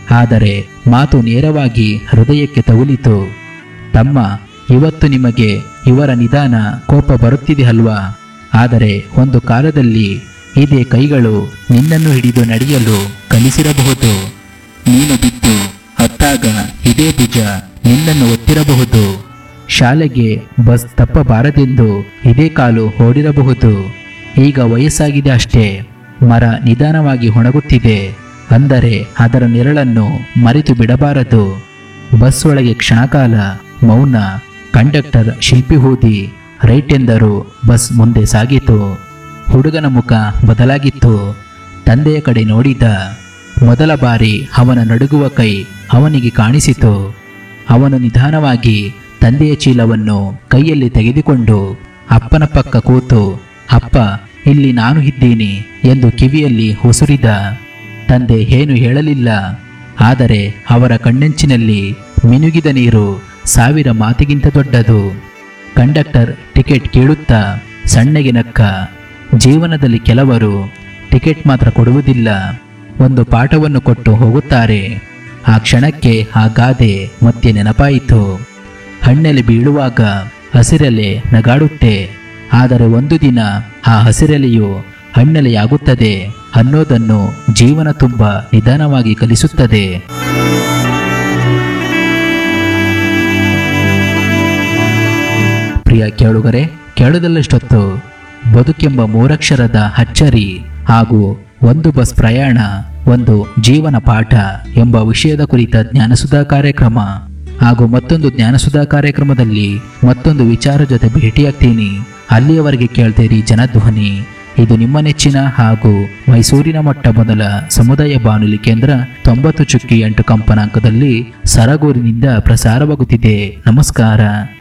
ಆದರೆ ಮಾತು ನೇರವಾಗಿ ಹೃದಯಕ್ಕೆ ತಗುಲಿತು ತಮ್ಮ ಇವತ್ತು ನಿಮಗೆ ಇವರ ನಿಧಾನ ಕೋಪ ಬರುತ್ತಿದೆ ಅಲ್ವಾ ಆದರೆ ಒಂದು ಕಾಲದಲ್ಲಿ ಇದೇ ಕೈಗಳು ನಿನ್ನನ್ನು ಹಿಡಿದು ನಡೆಯಲು ಕಲಿಸಿರಬಹುದು ನೀನು ಬಿದ್ದು ಹತ್ತಾಗ ಇದೇ ಭುಜ ನಿನ್ನನ್ನು ಒತ್ತಿರಬಹುದು ಶಾಲೆಗೆ ಬಸ್ ತಪ್ಪಬಾರದೆಂದು ಇದೇ ಕಾಲು ಓಡಿರಬಹುದು ಈಗ ವಯಸ್ಸಾಗಿದೆ ಅಷ್ಟೇ ಮರ ನಿಧಾನವಾಗಿ ಒಣಗುತ್ತಿದೆ ಅಂದರೆ ಅದರ ನೆರಳನ್ನು ಮರೆತು ಬಿಡಬಾರದು ಬಸ್ ಒಳಗೆ ಕ್ಷಣಕಾಲ ಮೌನ ಕಂಡಕ್ಟರ್ ಶಿಲ್ಪಿ ಹೂದಿ ರೈಟ್ ಎಂದರು ಬಸ್ ಮುಂದೆ ಸಾಗಿತು ಹುಡುಗನ ಮುಖ ಬದಲಾಗಿತ್ತು ತಂದೆಯ ಕಡೆ ನೋಡಿದ ಮೊದಲ ಬಾರಿ ಅವನ ನಡುಗುವ ಕೈ ಅವನಿಗೆ ಕಾಣಿಸಿತು ಅವನು ನಿಧಾನವಾಗಿ ತಂದೆಯ ಚೀಲವನ್ನು ಕೈಯಲ್ಲಿ ತೆಗೆದುಕೊಂಡು ಅಪ್ಪನ ಪಕ್ಕ ಕೂತು ಅಪ್ಪ ಇಲ್ಲಿ ನಾನು ಇದ್ದೀನಿ ಎಂದು ಕಿವಿಯಲ್ಲಿ ಉಸುರಿದ ತಂದೆ ಏನು ಹೇಳಲಿಲ್ಲ ಆದರೆ ಅವರ ಕಣ್ಣೆಂಚಿನಲ್ಲಿ ಮಿನುಗಿದ ನೀರು ಸಾವಿರ ಮಾತಿಗಿಂತ ದೊಡ್ಡದು ಕಂಡಕ್ಟರ್ ಟಿಕೆಟ್ ಕೇಳುತ್ತಾ ಸಣ್ಣಗೆ ನಕ್ಕ ಜೀವನದಲ್ಲಿ ಕೆಲವರು ಟಿಕೆಟ್ ಮಾತ್ರ ಕೊಡುವುದಿಲ್ಲ ಒಂದು ಪಾಠವನ್ನು ಕೊಟ್ಟು ಹೋಗುತ್ತಾರೆ ಆ ಕ್ಷಣಕ್ಕೆ ಆ ಗಾದೆ ಮತ್ತೆ ನೆನಪಾಯಿತು ಹಣ್ಣೆಲೆ ಬೀಳುವಾಗ ಹಸಿರೆಲೆ ನಗಾಡುತ್ತೆ ಆದರೆ ಒಂದು ದಿನ ಆ ಹಸಿರೆಲೆಯು ಹಣ್ಣೆಲೆಯಾಗುತ್ತದೆ ಅನ್ನೋದನ್ನು ಜೀವನ ತುಂಬ ನಿಧಾನವಾಗಿ ಕಲಿಸುತ್ತದೆ ಪ್ರಿಯ ಕೇಳುಗರೆ ಕೇಳದಲ್ಲಷ್ಟೊತ್ತು ಬದುಕೆಂಬ ಮೂರಕ್ಷರದ ಅಚ್ಚರಿ ಹಾಗೂ ಒಂದು ಬಸ್ ಪ್ರಯಾಣ ಒಂದು ಜೀವನ ಪಾಠ ಎಂಬ ವಿಷಯದ ಕುರಿತ ಜ್ಞಾನಸುಧಾ ಕಾರ್ಯಕ್ರಮ ಹಾಗೂ ಮತ್ತೊಂದು ಜ್ಞಾನಸುಧಾ ಕಾರ್ಯಕ್ರಮದಲ್ಲಿ ಮತ್ತೊಂದು ವಿಚಾರ ಜೊತೆ ಭೇಟಿಯಾಗ್ತೀನಿ ಅಲ್ಲಿಯವರೆಗೆ ಕೇಳ್ತೀರಿ ಜನಧ್ವನಿ ಇದು ನಿಮ್ಮ ನೆಚ್ಚಿನ ಹಾಗೂ ಮೈಸೂರಿನ ಮೊಟ್ಟ ಮೊದಲ ಸಮುದಾಯ ಬಾನುಲಿ ಕೇಂದ್ರ ತೊಂಬತ್ತು ಚುಕ್ಕಿ ಎಂಟು ಕಂಪನಾಂಕದಲ್ಲಿ ಸರಗೂರಿನಿಂದ ಪ್ರಸಾರವಾಗುತ್ತಿದೆ ನಮಸ್ಕಾರ